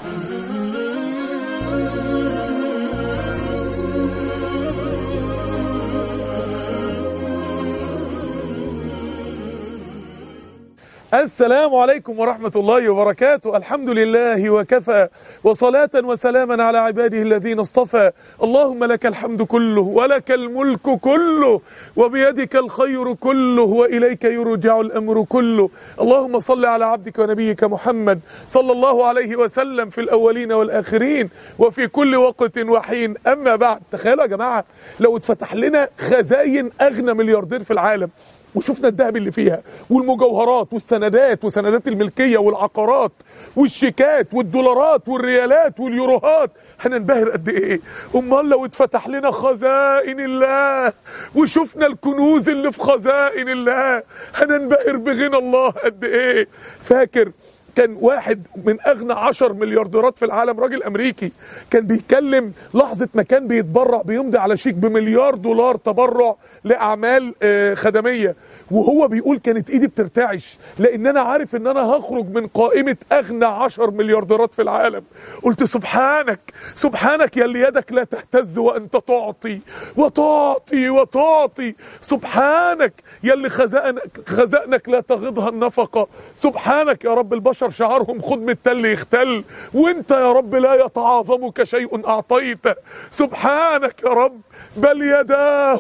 السلام عليكم ورحمة الله وبركاته الحمد لله وكفى وصلاة وسلاما على عباده الذين اصطفى اللهم لك الحمد كله ولك الملك كله وبيدك الخير كله وإليك يرجع الأمر كله اللهم صل على عبدك ونبيك محمد صلى الله عليه وسلم في الأولين والآخرين وفي كل وقت وحين أما بعد تخيلوا يا جماعة لو اتفتح لنا خزاين أغنى ملياردير في العالم وشفنا الذهب اللي فيها والمجوهرات والسندات وسندات الملكية والعقارات والشيكات والدولارات والريالات واليوروهات هننبهر قد ايه امال لو اتفتح لنا خزائن الله وشفنا الكنوز اللي في خزائن الله هننبهر بغنى الله قد ايه فاكر كان واحد من اغنى عشر مليارديرات في العالم راجل امريكي كان بيتكلم لحظه ما كان بيتبرع بيمضي على شيك بمليار دولار تبرع لاعمال آه، خدميه وهو بيقول كانت ايدي بترتعش لان انا عارف ان انا هخرج من قائمه اغنى عشر مليارديرات في العالم قلت سبحانك سبحانك يا اللي يدك لا تهتز وانت تعطي وتعطي وتعطي سبحانك يا اللي خزائنك خزائنك لا تغضها النفقه سبحانك يا رب البشر شعارهم خد من التل يختل وانت يا رب لا يتعاظمك شيء اعطيت سبحانك يا رب بل يداه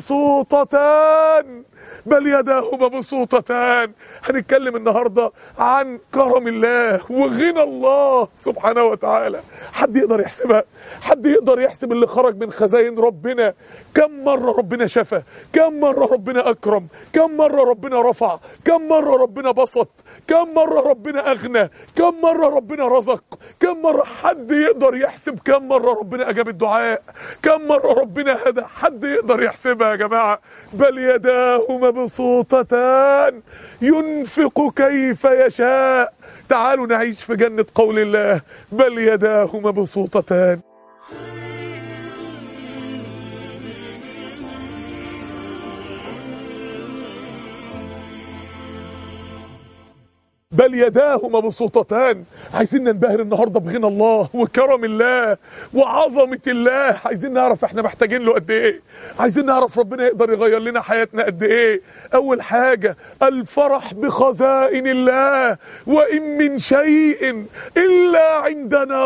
مبسوطتان بل يداه مبسوطتان هنتكلم النهارده عن كرم الله وغنى الله سبحانه وتعالى حد يقدر يحسبها حد يقدر يحسب اللي خرج من خزائن ربنا كم مره ربنا شفى كم مره ربنا اكرم كم مره ربنا رفع كم مره ربنا بسط كم مره ربنا اغنى كم مره ربنا رزق كم مره حد يقدر يحسب كم مره ربنا اجاب الدعاء كم مره ربنا هدى حد يقدر يحسبها يا جماعه بل يداه مبسوطتان ينفق كيف يشاء تعالوا نعيش في جنة قول الله بل يداه مبسوطتان بل يداه مبسوطتان عايزين ننبهر النهارده بغنى الله وكرم الله وعظمه الله عايزين نعرف احنا محتاجين له قد ايه عايزين نعرف ربنا يقدر يغير لنا حياتنا قد ايه اول حاجه الفرح بخزائن الله وان من شيء الا عندنا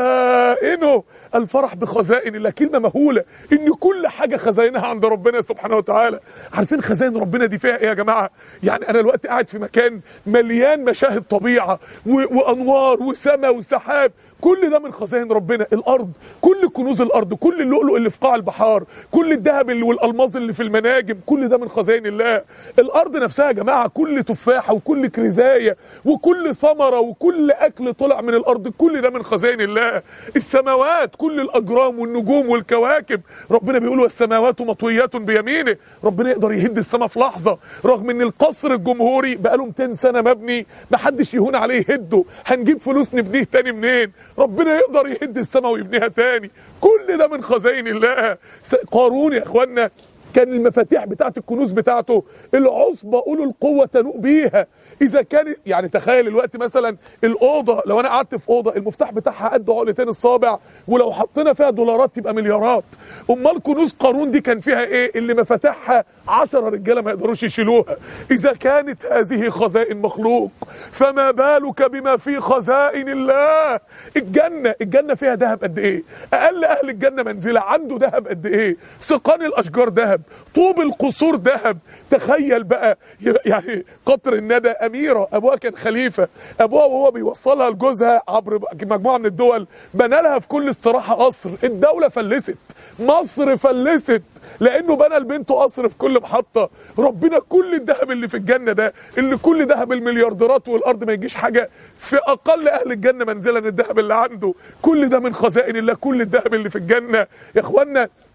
خزائنه الفرح بخزائن الله كلمه مهوله ان كل حاجه خزائنها عند ربنا سبحانه وتعالى عارفين خزائن ربنا دي فيها ايه يا جماعه يعني انا دلوقتي قاعد في مكان مليان مشاهد طبيعه و- وانوار وسماء وسحاب كل ده من خزائن ربنا الارض كل كنوز الارض كل اللؤلؤ اللي في قاع البحار كل الذهب اللي والالماظ اللي في المناجم كل ده من خزائن الله الارض نفسها يا جماعه كل تفاحه وكل كرزايه وكل ثمره وكل اكل طلع من الارض كل ده من خزائن الله السماوات كل الاجرام والنجوم والكواكب ربنا بيقول والسماوات مطويات بيمينه ربنا يقدر يهد السماء في لحظه رغم ان القصر الجمهوري بقاله 200 سنه مبني محدش يهون عليه يهده هنجيب فلوس نبنيه تاني منين ربنا يقدر يهد السماء ويبنيها تاني كل ده من خزائن الله س- قارون يا اخوانا كان المفاتيح بتاعت الكنوز بتاعته العصبة أولو القوة تنوء بيها إذا كان يعني تخيل الوقت مثلا الأوضة لو أنا قعدت في أوضة المفتاح بتاعها قد عقلتين الصابع ولو حطينا فيها دولارات تبقى مليارات أمال كنوز قارون دي كان فيها إيه اللي مفاتيحها عشرة رجالة ما يقدروش يشيلوها إذا كانت هذه خزائن مخلوق فما بالك بما في خزائن الله الجنة الجنة فيها ذهب قد إيه أقل أهل الجنة منزلة عنده ذهب قد إيه سقان الأشجار ذهب طوب القصور ذهب تخيل بقى يعني قطر الندى أميرة أبوها كان خليفة أبوها وهو بيوصلها لجوزها عبر مجموعة من الدول بنى لها في كل استراحة قصر الدولة فلست مصر فلست لانه بنى لبنته قصر في كل محطه ربنا كل الذهب اللي في الجنه ده اللي كل ذهب المليارديرات والارض ما يجيش حاجه في اقل اهل الجنه منزلا الذهب اللي عنده كل ده من خزائن الله كل الذهب اللي في الجنه يا اخوانا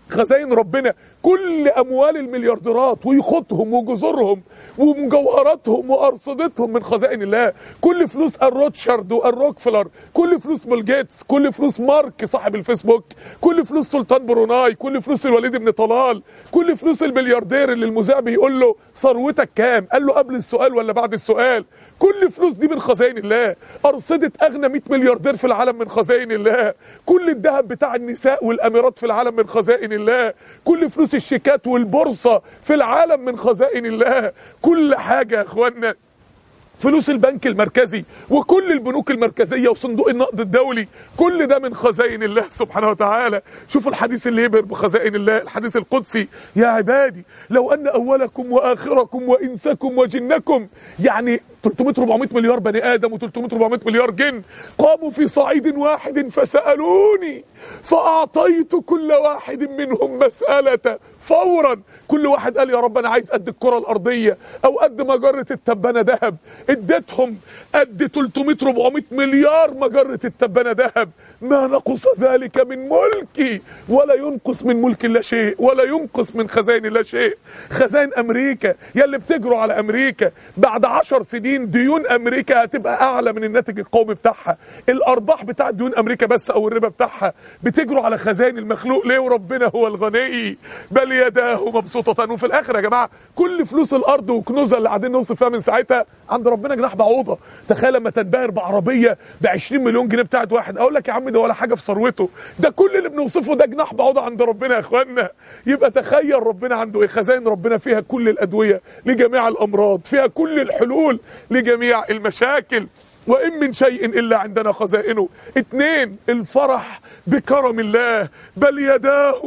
خزائن ربنا كل اموال المليارديرات ويخوتهم وجزرهم ومجوهراتهم وارصدتهم من خزائن الله كل فلوس الروتشارد والروكفلر كل فلوس بيل جيتس كل فلوس مارك صاحب الفيسبوك كل فلوس سلطان بروناي كل فلوس الوليد بن طلال كل فلوس الملياردير اللي المذيع بيقول له ثروتك كام قال له قبل السؤال ولا بعد السؤال كل فلوس دي من خزائن الله ارصده اغنى 100 ملياردير في العالم من خزائن الله كل الذهب بتاع النساء والاميرات في العالم من خزائن الله كل فلوس الشيكات والبورصه في العالم من خزائن الله كل حاجه يا اخوانا فلوس البنك المركزي وكل البنوك المركزيه وصندوق النقد الدولي كل ده من خزائن الله سبحانه وتعالى شوفوا الحديث اللي يبهر بخزائن الله الحديث القدسي يا عبادي لو ان اولكم واخركم وانسكم وجنكم يعني 300 400 مليار بني ادم و300 400 مليار جن قاموا في صعيد واحد فسالوني فاعطيت كل واحد منهم مساله فورا كل واحد قال يا رب انا عايز قد الكره الارضيه او قد مجره التبانه ذهب اديتهم قد 300 400 مليار مجره التبانه ذهب ما نقص ذلك من ملكي ولا ينقص من ملك الله شيء ولا ينقص من خزائن الله شيء خزائن امريكا يلي بتجروا على امريكا بعد عشر سنين ديون امريكا هتبقى اعلى من الناتج القومي بتاعها الارباح بتاع ديون امريكا بس او الربا بتاعها بتجروا على خزائن المخلوق ليه وربنا هو الغني بل يداه مبسوطتان وفي الاخر يا جماعه كل فلوس الارض وكنوزها اللي قاعدين نوصف فيها من ساعتها عند ربنا جناح بعوضه تخيل لما تنبهر بعربيه ب 20 مليون جنيه بتاعت واحد اقول لك يا عم ده ولا حاجه في ثروته ده كل اللي بنوصفه ده جناح بعوضه عند ربنا يا اخوانا يبقى تخيل ربنا عنده ايه خزائن ربنا فيها كل الادويه لجميع الامراض فيها كل الحلول لجميع المشاكل وإن من شيء إلا عندنا خزائنه اتنين الفرح بكرم الله بل يداه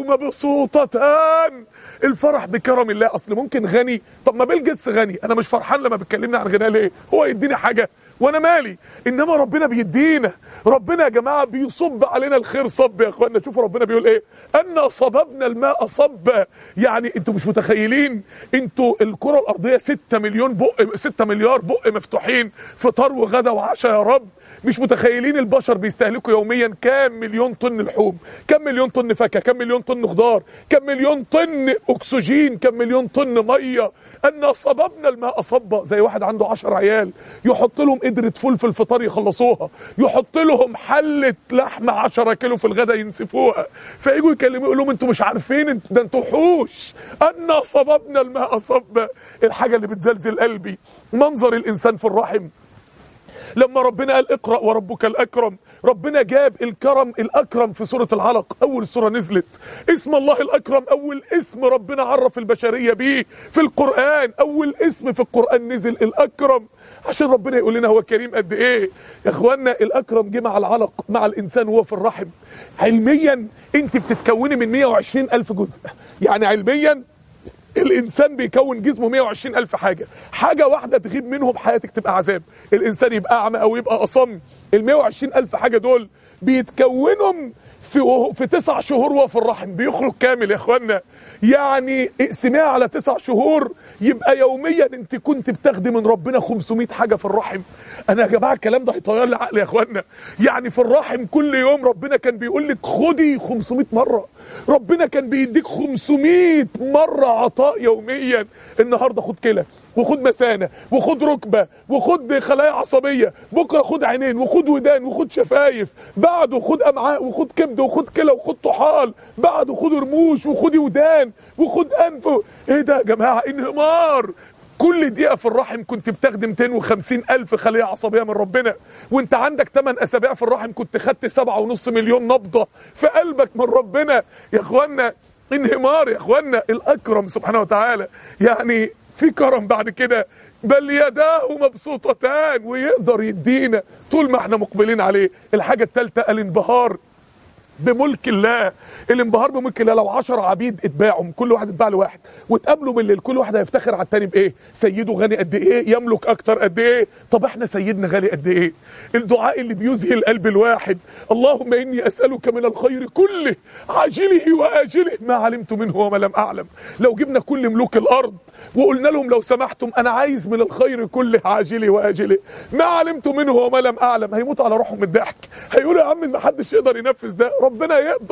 مبسوطتان الفرح بكرم الله أصل ممكن غني طب ما بيل جيتس غني أنا مش فرحان لما بتكلمني عن غناه ليه هو يديني حاجة وانا مالي انما ربنا بيدينا ربنا يا جماعه بيصب علينا الخير صب يا اخوانا شوفوا ربنا بيقول ايه ان صببنا الماء صبا يعني انتوا مش متخيلين انتوا الكره الارضيه 6 مليون بق 6 مليار بق مفتوحين فطار وغدا وعشاء يا رب مش متخيلين البشر بيستهلكوا يوميا كام مليون طن لحوم كام مليون طن فاكهه كام مليون طن خضار كام مليون طن اكسجين كام مليون طن ميه ان صببنا الماء صبا زي واحد عنده 10 عيال يحط لهم قدره فول في الفطار يخلصوها يحط لهم حله لحمه 10 كيلو في الغداء ينسفوها فيجوا يكلموا يقول لهم انتوا مش عارفين انتوا ده انتوا وحوش ان صببنا الماء صبا الحاجه اللي بتزلزل قلبي منظر الانسان في الرحم لما ربنا قال اقرأ وربك الأكرم ربنا جاب الكرم الأكرم في سورة العلق أول سورة نزلت اسم الله الأكرم أول اسم ربنا عرف البشرية بيه في القرآن أول اسم في القرآن نزل الأكرم عشان ربنا يقول لنا هو كريم قد ايه يا اخوانا الاكرم جه مع العلق مع الانسان وهو في الرحم علميا انت بتتكوني من 120 الف جزء يعني علميا الانسان بيكون جسمه 120 الف حاجه حاجه واحده تغيب منهم حياتك تبقى عذاب الانسان يبقى اعمى او يبقى اصم ال 120 الف حاجه دول بيتكونوا في في تسع شهور وهو في الرحم بيخرج كامل يا اخوانا يعني اقسميها على تسع شهور يبقى يوميا انت كنت بتاخدي من ربنا 500 حاجه في الرحم انا يا جماعه الكلام ده هيطير لي عقلي يا اخوانا يعني في الرحم كل يوم ربنا كان بيقول لك خدي 500 مره ربنا كان بيديك 500 مره عطاء يوميا النهارده خد كلى وخد مثانه وخد ركبه وخد خلايا عصبيه بكره خد عينين وخد ودان وخد شفايف بعده خد امعاء وخد كبد وخد كلى وخد طحال بعده خد رموش وخد ودان وخد انف ايه ده يا جماعه انهمار كل دقيقة في الرحم كنت بتاخد 250 ألف خلية عصبية من ربنا وانت عندك 8 أسابيع في الرحم كنت خدت 7.5 مليون نبضة في قلبك من ربنا يا اخوانا انهمار يا اخوانا الأكرم سبحانه وتعالى يعني في كرم بعد كده بل يداه مبسوطتان ويقدر يدينا طول ما احنا مقبلين عليه الحاجة الثالثة الانبهار بملك الله الانبهار بملك الله لو 10 عبيد اتباعهم كل واحد اتباع لواحد واتقابلوا بالليل كل واحد هيفتخر على التاني بايه سيده غني قد ايه يملك اكتر قد ايه طب احنا سيدنا غني قد ايه الدعاء اللي بيذهل قلب الواحد اللهم اني اسالك من الخير كله عاجله واجله ما علمت منه وما لم اعلم لو جبنا كل ملوك الارض وقلنا لهم لو سمحتم انا عايز من الخير كله عاجله واجله ما علمت منه وما لم اعلم هيموت على روحهم من الضحك هيقولوا يا عم ما حدش يقدر ينفذ ده ربنا يقدر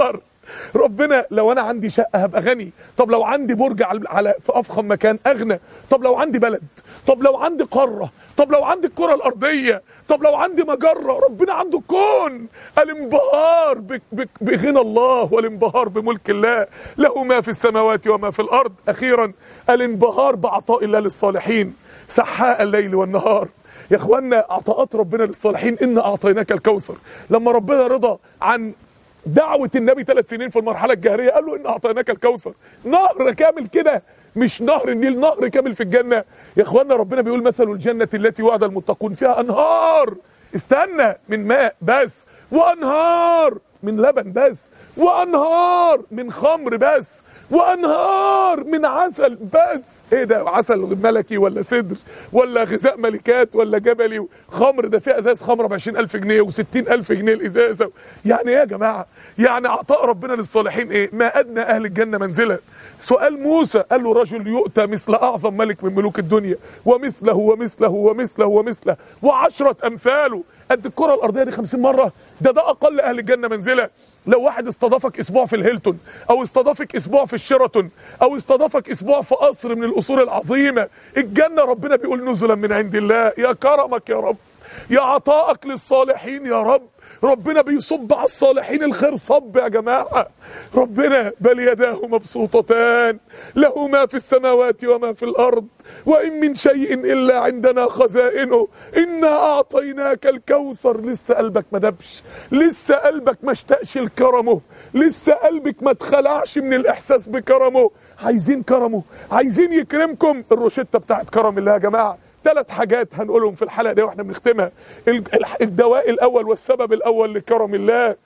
ربنا لو انا عندي شقه هبقى غني طب لو عندي برج على على في افخم مكان اغنى طب لو عندي بلد طب لو عندي قاره طب لو عندي الكره الارضيه طب لو عندي مجره ربنا عنده كون الانبهار بك- بك- بغنى الله والانبهار بملك الله له ما في السماوات وما في الارض اخيرا الانبهار بعطاء الله للصالحين سحاء الليل والنهار يا اخوانا عطاءات ربنا للصالحين ان اعطيناك الكوثر لما ربنا رضى عن دعوة النبي ثلاث سنين في المرحلة الجاهلية قال له إن أعطيناك الكوثر نهر كامل كده مش نهر النيل نهر كامل في الجنة يا إخوانا ربنا بيقول مثل الجنة التي وعد المتقون فيها أنهار استنى من ماء بس وأنهار من لبن بس وأنهار من خمر بس وأنهار من عسل بس إيه ده عسل ملكي ولا سدر ولا غذاء ملكات ولا جبلي خمر ده فيه ازاز خمره ب 20000 جنيه و60000 جنيه الازازه يعني ايه يا جماعه يعني عطاء ربنا للصالحين ايه ما ادنى اهل الجنه منزلا سؤال موسى قال له رجل يؤتى مثل اعظم ملك من ملوك الدنيا ومثله ومثله ومثله ومثله وعشره امثاله قد الكره الارضيه دي 50 مره ده ده اقل اهل الجنه منزله لو واحد استضافك اسبوع في الهيلتون او استضافك اسبوع في الشيراتون او استضافك اسبوع في قصر من القصور العظيمه الجنه ربنا بيقول نزلا من عند الله يا كرمك يا رب يا عطائك للصالحين يا رب ربنا بيصب على الصالحين الخير صب يا جماعة ربنا بل يداه مبسوطتان له ما في السماوات وما في الأرض وإن من شيء إلا عندنا خزائنه إنا أعطيناك الكوثر لسه قلبك ما دبش لسه قلبك ما اشتاقش لكرمه لسه قلبك ما اتخلعش من الإحساس بكرمه عايزين كرمه عايزين يكرمكم الروشتة بتاعت كرم الله يا جماعة ثلاث حاجات هنقولهم في الحلقه دي واحنا بنختمها ال- ال- الدواء الاول والسبب الاول لكرم الله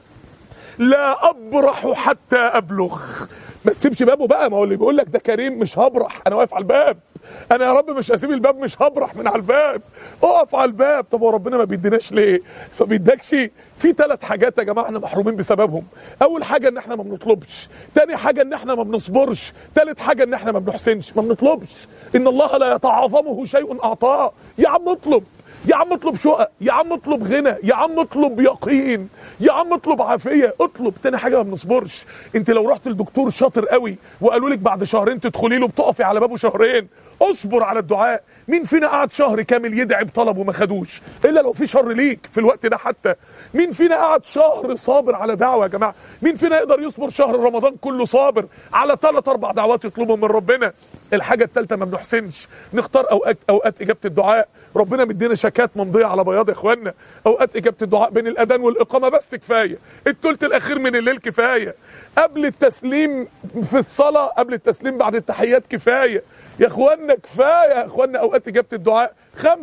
لا ابرح حتى ابلغ ما تسيبش بابه بقى ما هو اللي بيقول لك ده كريم مش هبرح انا واقف على الباب انا يا رب مش هسيب الباب مش هبرح من على الباب اقف على الباب طب هو ربنا ما بيديناش ليه ما بيدكش في ثلاث حاجات يا جماعه احنا محرومين بسببهم اول حاجه ان احنا ما بنطلبش تاني حاجه ان احنا ما بنصبرش تالت حاجه ان احنا ما بنحسنش ما بنطلبش ان الله لا يتعاظمه شيء اعطاه يا عم اطلب يا عم اطلب شقق يا عم اطلب غنى يا عم اطلب يقين يا عم اطلب عافيه اطلب تاني حاجه ما بنصبرش انت لو رحت لدكتور شاطر قوي وقالوا لك بعد شهرين تدخلي له بتقفي على بابه شهرين اصبر على الدعاء مين فينا قعد شهر كامل يدعي بطلب وما خدوش الا لو في شر ليك في الوقت ده حتى مين فينا قعد شهر صابر على دعوه يا جماعه مين فينا يقدر يصبر شهر رمضان كله صابر على ثلاث اربع دعوات يطلبهم من ربنا الحاجه الثالثه ما بنحسنش نختار اوقات اوقات اجابه الدعاء ربنا مدينا شكات ممضيه على بياض يا اخوانا اوقات اجابه الدعاء بين الاذان والاقامه بس كفايه الثلث الاخير من الليل كفايه قبل التسليم في الصلاه قبل التسليم بعد التحيات كفايه يا اخوانا كفايه يا اخوانا اوقات اجابه الدعاء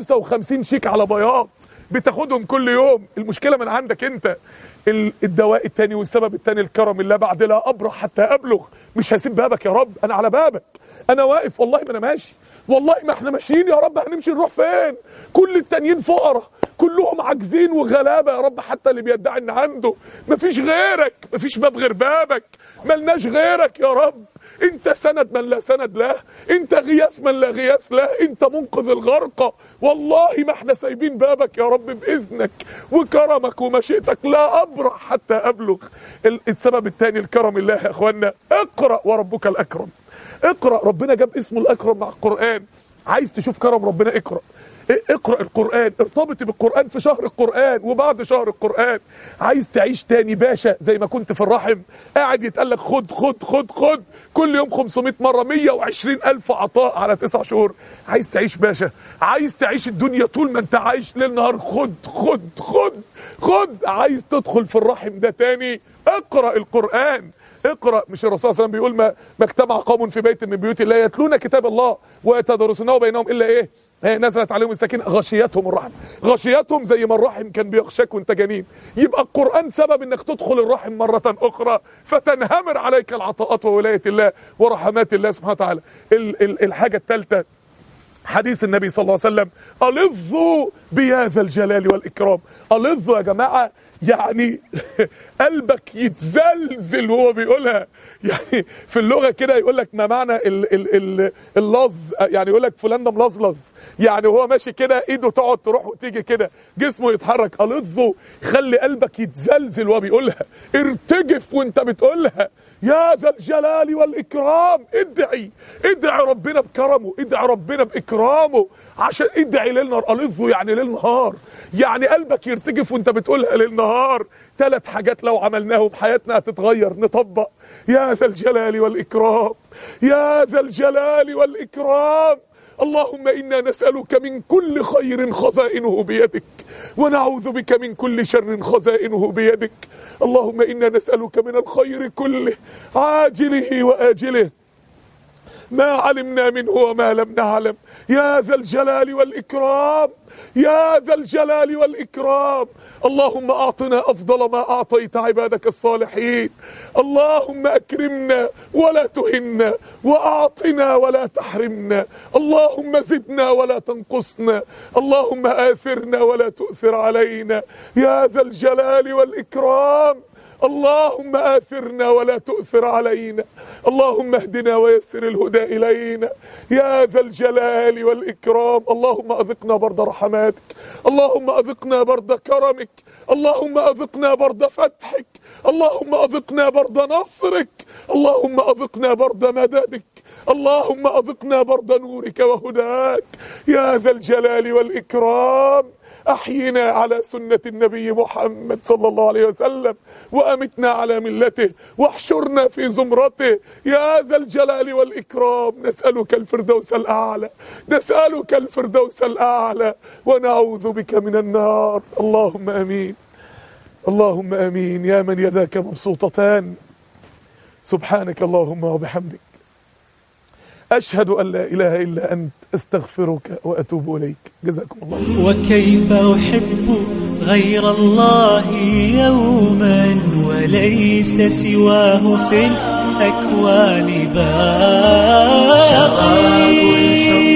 55 شيك على بياض بتاخدهم كل يوم المشكله من عندك انت ال- الدواء التاني والسبب التاني الكرم الله بعد لا ابرح حتى ابلغ مش هسيب بابك يا رب انا على بابك انا واقف والله ما انا ماشي والله ما احنا ماشيين يا رب هنمشي نروح فين كل التانيين فقراء كلهم عاجزين وغلابه يا رب حتى اللي بيدعي ان عنده مفيش غيرك مفيش باب غير بابك ملناش غيرك يا رب انت سند من لا سند له انت غياث من لا غياث له انت منقذ الغرقى والله ما احنا سايبين بابك يا رب باذنك وكرمك ومشيئتك لا ابرح حتى ابلغ ال- السبب الثاني الكرم الله يا اخوانا اقرا وربك الاكرم اقرا ربنا جاب اسمه الاكرم مع القران عايز تشوف كرم ربنا اقرا اقرا القران ارتبط بالقران في شهر القران وبعد شهر القران عايز تعيش تاني باشا زي ما كنت في الرحم قاعد يتقال لك خد خد خد خد كل يوم 500 مره 120 الف عطاء على تسع شهور عايز تعيش باشا عايز تعيش الدنيا طول ما انت عايش ليل نهار خد خد خد خد عايز تدخل في الرحم ده تاني اقرا القران اقرا مش الرسول صلى الله عليه وسلم بيقول ما ما اجتمع قوم في بيت من بيوت الله يتلون كتاب الله ويتدارسونه بينهم الا ايه هي نزلت عليهم السكينه غشيتهم الرحم غشيتهم زي ما الرحم كان بيغشاك وانت جنين يبقى القران سبب انك تدخل الرحم مره اخرى فتنهمر عليك العطاءات وولايه الله ورحمات الله سبحانه وتعالى ال ال الحاجه الثالثه حديث النبي صلى الله عليه وسلم ألظوا بيا ذا الجلال والإكرام ألظ يا جماعة يعني قلبك يتزلزل وهو بيقولها يعني في اللغة كده يقول لك ما معنى ال ال ال اللظ يعني يقول لك فلان ده ملظلظ يعني وهو ماشي كده ايده تقعد تروح وتيجي كده جسمه يتحرك ألظه خلي قلبك يتزلزل وهو بيقولها ارتجف وانت بتقولها يا ذا الجلال والإكرام ادعي ادعي ربنا بكرمه ادعي ربنا بإكرامه عشان ادعي ليل نهار ألظه يعني ليل نهار يعني قلبك يرتجف وانت بتقولها ليل نهار ثلاث حاجات لو عملناهم حياتنا هتتغير نطبق يا ذا الجلال والإكرام يا ذا الجلال والإكرام اللهم إنا نسألك من كل خير خزائنه بيدك ونعوذ بك من كل شر خزائنه بيدك اللهم إنا نسألك من الخير كله عاجله وآجله ما علمنا منه وما لم نعلم يا ذا الجلال والإكرام يا ذا الجلال والإكرام اللهم أعطنا أفضل ما أعطيت عبادك الصالحين اللهم أكرمنا ولا تهنا وأعطنا ولا تحرمنا اللهم زدنا ولا تنقصنا اللهم آثرنا ولا تؤثر علينا يا ذا الجلال والإكرام اللهم آثرنا ولا تؤثر علينا اللهم اهدنا ويسر الهدى إلينا يا ذا الجلال والإكرام اللهم أذقنا برد رحماتك اللهم أذقنا برد كرمك اللهم أذقنا برد فتحك اللهم أذقنا برد نصرك اللهم أذقنا برد مددك اللهم أذقنا برد نورك وهداك يا ذا الجلال والإكرام أحينا على سنة النبي محمد صلى الله عليه وسلم وأمتنا على ملته واحشرنا في زمرته يا ذا الجلال والإكرام نسألك الفردوس الأعلى نسألك الفردوس الأعلى ونعوذ بك من النار اللهم أمين اللهم أمين يا من يداك مبسوطتان سبحانك اللهم وبحمدك أشهد أن لا إله إلا أنت أستغفرك وأتوب إليك جزاكم الله وكيف أحب غير الله يوما وليس سواه في الأكوان باقي